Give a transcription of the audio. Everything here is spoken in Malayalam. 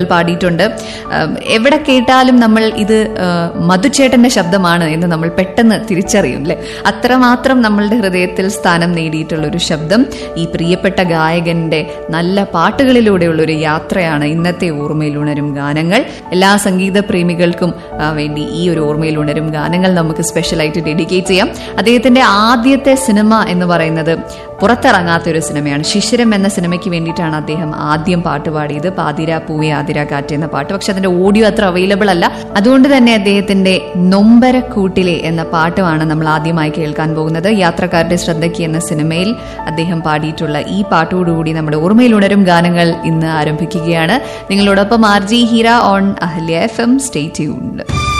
പാടിയിട്ടുണ്ട് ആം, എവിടെ കേട്ടാലും നമ്മൾ ഇത് ആ, മധുചേട്ടന്റെ ശബ്ദമാണ് എന്ന് നമ്മൾ പെട്ടെന്ന് തിരിച്ചറിയും അല്ലെ അത്രമാത്രം നമ്മളുടെ ഹൃദയത്തിൽ സ്ഥാനം നേടിയിട്ടുള്ള ഒരു ശബ്ദം ഈ പ്രിയപ്പെട്ട ഗായകന്റെ നല്ല പാട്ടുകളിലൂടെയുള്ള ഒരു യാത്രയാണ് ഇന്നത്തെ ഓർമ്മയിൽ ഉണരും ഗാനങ്ങൾ എല്ലാ സംഗീത പ്രേമികൾക്കും ആ, വേണ്ടി ഈ ഒരു ഓർമ്മയിൽ ഉണരും ഗാനങ്ങൾ നമുക്ക് സ്പെഷ്യലായിട്ട് ഡെഡിക്കേറ്റ് ചെയ്യാം അദ്ദേഹത്തിന്റെ ആദ്യത്തെ സിനിമ എന്ന് പറയുന്നത് പുറത്തിറങ്ങാത്ത ഒരു സിനിമയാണ് ശിശിരം എന്ന സിനിമയ്ക്ക് വേണ്ടിയിട്ടാണ് അദ്ദേഹം ആദ്യം പാട്ട് പാടിയത് പാതിര പൂവെ ആതിര കാറ്റ് എന്ന പാട്ട് പക്ഷെ അതിന്റെ ഓഡിയോ അത്ര അവൈലബിൾ അല്ല അതുകൊണ്ട് തന്നെ അദ്ദേഹത്തിന്റെ നൊമ്പരക്കൂട്ടിലെ എന്ന പാട്ടുമാണ് നമ്മൾ ആദ്യമായി കേൾക്കാൻ പോകുന്നത് യാത്രക്കാരുടെ ശ്രദ്ധയ്ക്ക് എന്ന സിനിമയിൽ അദ്ദേഹം പാടിയിട്ടുള്ള ഈ പാട്ടോടുകൂടി നമ്മുടെ ഓർമ്മയിൽ ഉണരും ഗാനങ്ങൾ ഇന്ന് ആരംഭിക്കുകയാണ് നിങ്ങളോടൊപ്പം R J Heera on Ahalya F M stay tuned